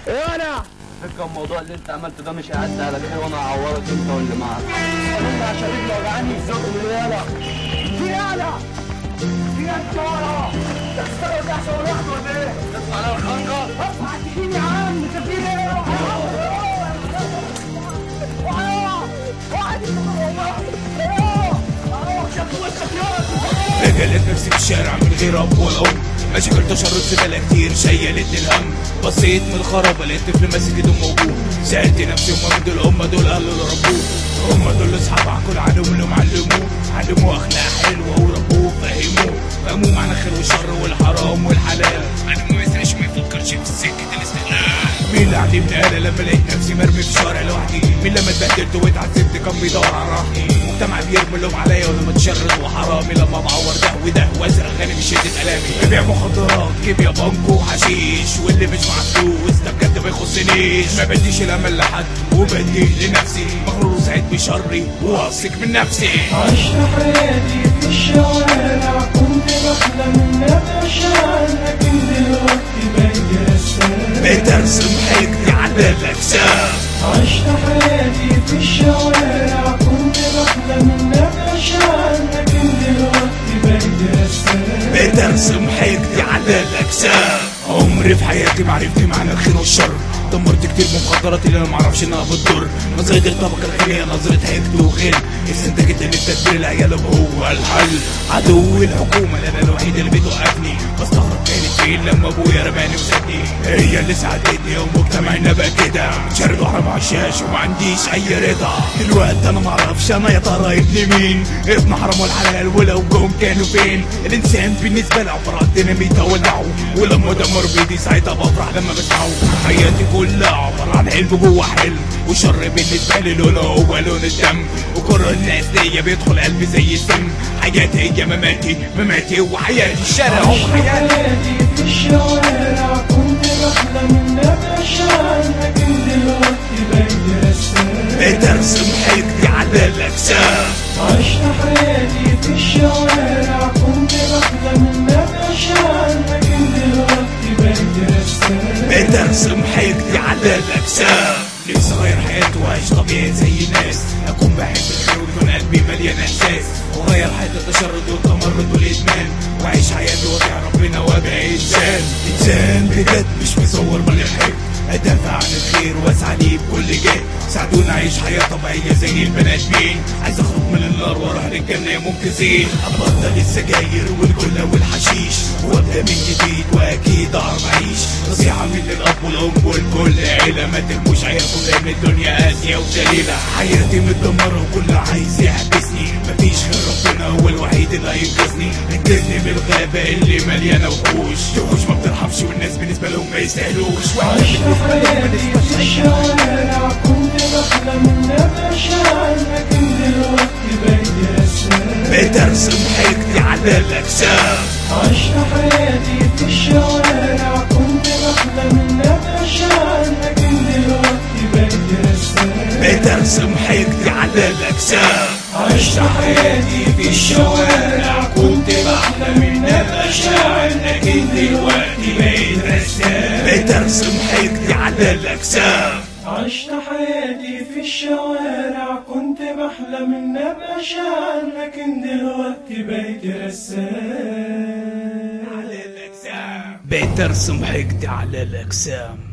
ايه انا فكرة الموضوع اللي انت عملته ده مش هيعدي على خير وانا هعورك انت واللي معاك انت عشان رجلي وجعاني الزق من يالا في يالا في انت ورا تستوى ده عشان لوحده ولا ايه؟ تدفع على الخنجر ارفع التخين يا عم انت في ايه؟ رجلت نفسي في الشارع من غير اب ولا ام مشاكل تشرد زبالة كتير شيلتني الهم بصيت من الخرابة لقيت طفل ماسك ايده موجود سألت نفسي هما دول هما دول اهل اللي ربوه هما دول اصحاب عقل عنهم اللي معلموه علموه اخلاق حلوة وربوه فهموه فهموه معنى الخير والشر والحرام والحلال علموه ما يسرقش ما يفكرش في سكة الاستغلال مين اللي علمني انا لما لقيت نفسي مرمي في الشارع لوحدي مين لما اتبهدلت واتعذبت كان بيدور على راحتي المجتمع بيرمي اللوم عليا وانا متشرد وحرامي لما بعور ده وده وازرق غني من شده الامي ببيع مخدرات كيميا بانكو وحشيش واللي مش مع فلوس ده بجد ما يخصنيش ما بديش الامل لحد وبدي لنفسي مغرور وسعيد بشري واثق من نفسي عشت حياتي في الشوارع كنت بحلم ان ابقى شاعر لكن دلوقتي بقيت رسام بقيت ارسم حياتي على الاجسام عشت حياتي في الشوارع كنت بحلم ان ابقى شاعر لكن دلوقتي بقيت رسام بقيت ارسم حياتي على الاجسام عمري في حياتي ما عرفت معنى الخير والشر دمرت كتير من المخدرات اللي انا ما اعرفش انها بتضر نظرة الطبقة الغنية نظرة حقد وغل استنتجت ان التدبير العيال هو الحل عدو الحكومة لأن انا الوحيد اللي بتوقفني بستغرب كانت فين لما ابويا رماني وسابني هي اللي ساعدتني ومجتمعنا بقى كده متشرد وحرام على الشاش وما عنديش اي رضا دلوقتي انا ما اعرفش انا يا ترى ابن مين ابن حرام والحلال ولو جم كانوا فين الانسان بالنسبه لي عباره عن ديناميت اولعه ولما دمر بيدي ساعتها بفرح لما بسمعه حياتي كلها عباره عن حلم جوه حلم والشر بالنسبه لي لونه هو لون الدم وكره الناس دي بيدخل قلبي زي السم حياتي هي مماتي مماتي وحياتي الشارع هو عشت حياتي حياتي في الشوارع كنت بحلم ان ابقى شاعر لكن دلوقتي بقيت رسام بقيت ارسم حياتي على الاجسام عشت حياتي في الشوارع كنت بحلم ان ابقى شاعر لكن دلوقتي بقيت رسام بقيت ارسم حياتي على الاجسام نفسي اغير حياتي واعيش طبيعي زي الناس اكون بحب الخير ويكون قلبي مليان احساس واغير حياة التشرد والتمرد والادمان واعيش حياتي واطيع ربنا وابقى انسان انسان بجد مش مصور ما يحب ادافع عن الخير واسعى ليه بكل جهد ساعدوني اعيش حياه طبيعيه زي البني ادمين عايز اخرج من النار واروح للجنه يا منقذين ابطل السجاير والكله والحشيش وابدا من جديد واكيد اعرف اعيش نصيحه من الاب والام والكل عيله ما ترموش عيالكم لان الدنيا قاسيه وذليله حياتي متدمره وكل عايز يحبسني مفيش غير ربنا هو الوحيد اللي هينقذني انقذني من الغابه اللي مليانه وحوش وحوش ما بترحمش والناس بالنسبه لهم ما يستاهلوش واحنا عشت حياتي في الشوارع كنت بحلم ان ابقى شاعر لكن دلوقتي بقيت رسام بقيت ارسم حياتي على الاجسام عشت حياتي في الشوارع كنت بحلم ان ابقى شاعر لكن دلوقتي بقيت رسام بقيت ارسم حياتي على الاجسام عشت حياتي في الشوارع كنت بحلم ان ابقى شاعر لكن دلوقتي بقيت رسام بقيت ارسم حياتي على الاجسام عشت حياتي في الشوارع كنت بحلم ان ابقى شاعر لكن دلوقتي بقيت رسام على الاجسام بقيت ارسم حياتي على الاجسام